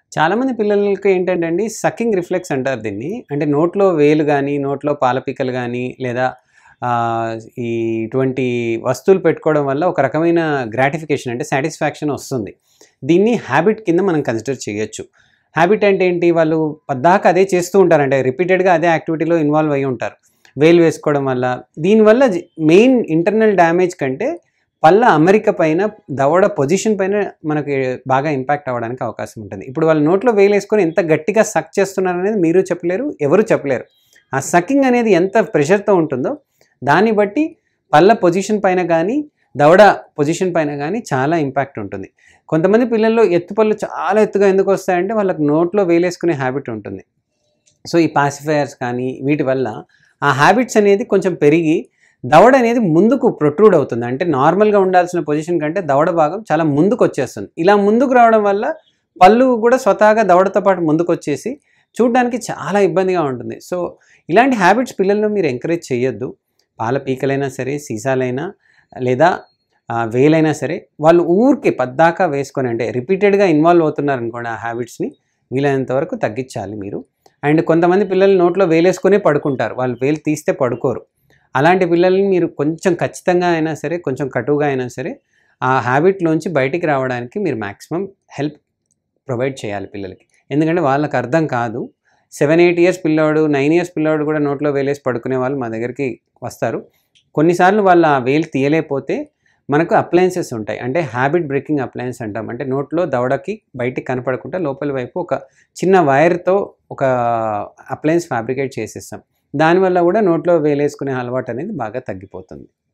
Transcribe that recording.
చాలామంది పిల్లలకి ఏంటంటే అండి సక్కింగ్ రిఫ్లెక్స్ అంటారు దీన్ని అంటే నోట్లో వేలు కానీ నోట్లో పాలపిక్కలు కానీ లేదా ఆ, ఈ ఇటువంటి వస్తువులు పెట్టుకోవడం వల్ల ఒక రకమైన గ్రాటిఫికేషన్ అంటే సాటిస్ఫాక్షన్ వస్తుంది దీన్ని హ్యాబిట్ కింద మనం కన్సిడర్ చేయొచ్చు హ్యాబిట్ అంటే ఏంటి వాళ్ళు పద్దాక అదే చేస్తూ ఉంటారు అంటే రిపీటెడ్గా అదే యాక్టివిటీలో ఇన్వాల్వ్ అయి ఉంటారు వేలు వేసుకోవడం వల్ల దీనివల్ల మెయిన్ ఇంటర్నల్ డ్యామేజ్ కంటే పళ్ళ అమరిక పైన దవడ పొజిషన్ పైన మనకి బాగా ఇంపాక్ట్ అవ్వడానికి అవకాశం ఉంటుంది ఇప్పుడు వాళ్ళు నోట్లో వేలు వేసుకొని ఎంత గట్టిగా సక్ చేస్తున్నారు అనేది మీరు చెప్పలేరు ఎవరు చెప్పలేరు ఆ సక్కింగ్ అనేది ఎంత ప్రెషర్తో ఉంటుందో దాన్ని బట్టి పళ్ళ పొజిషన్ పైన కానీ దవడ పొజిషన్ పైన కానీ చాలా ఇంపాక్ట్ ఉంటుంది కొంతమంది పిల్లల్లో ఎత్తు పళ్ళు చాలా ఎత్తుగా ఎందుకు వస్తాయంటే వాళ్ళకి నోట్లో వేలేసుకునే హ్యాబిట్ ఉంటుంది సో ఈ పాసిఫైయర్స్ కానీ వీటి వల్ల ఆ హ్యాబిట్స్ అనేది కొంచెం పెరిగి దవడ అనేది ముందుకు ప్రొట్రూడ్ అవుతుంది అంటే నార్మల్గా ఉండాల్సిన పొజిషన్ కంటే దవడ భాగం చాలా ముందుకు వచ్చేస్తుంది ఇలా ముందుకు రావడం వల్ల పళ్ళు కూడా స్వతహాగా దవడతో పాటు ముందుకు వచ్చేసి చూడడానికి చాలా ఇబ్బందిగా ఉంటుంది సో ఇలాంటి హ్యాబిట్స్ పిల్లల్లో మీరు ఎంకరేజ్ చేయొద్దు పాల పీకలైనా సరే సీసాలైనా లేదా ఆ, వేలైనా సరే వాళ్ళు ఊరికే పద్దాకా వేసుకొని అంటే రిపీటెడ్గా ఇన్వాల్వ్ అవుతున్నారు అనుకోండి ఆ హ్యాబిట్స్ని వీలైనంత వరకు తగ్గించాలి మీరు అండ్ కొంతమంది పిల్లలు నోట్లో వేలేసుకొని పడుకుంటారు వాళ్ళు వేలు తీస్తే పడుకోరు అలాంటి పిల్లల్ని మీరు కొంచెం ఖచ్చితంగా అయినా సరే కొంచెం కటువుగా అయినా సరే ఆ హ్యాబిట్లోంచి బయటికి రావడానికి మీరు మ్యాక్సిమం హెల్ప్ ప్రొవైడ్ చేయాలి పిల్లలకి ఎందుకంటే వాళ్ళకి అర్థం కాదు సెవెన్ ఎయిట్ ఇయర్స్ పిల్లోడు నైన్ ఇయర్స్ పిల్లోడు కూడా నోట్లో వేలేసి పడుకునే వాళ్ళు మా దగ్గరికి వస్తారు కొన్నిసార్లు వాళ్ళు ఆ వేలు తీయలేకపోతే మనకు అప్లయన్సెస్ ఉంటాయి అంటే హ్యాబిట్ బ్రేకింగ్ అప్లయన్స్ అంటాం అంటే నోట్లో దవడకి బయటికి కనపడకుండా లోపల వైపు ఒక చిన్న వైర్తో ఒక అప్లయన్స్ ఫ్యాబ్రికేట్ చేసేస్తాం దానివల్ల కూడా నోట్లో వేలేసుకునే అలవాటు అనేది బాగా తగ్గిపోతుంది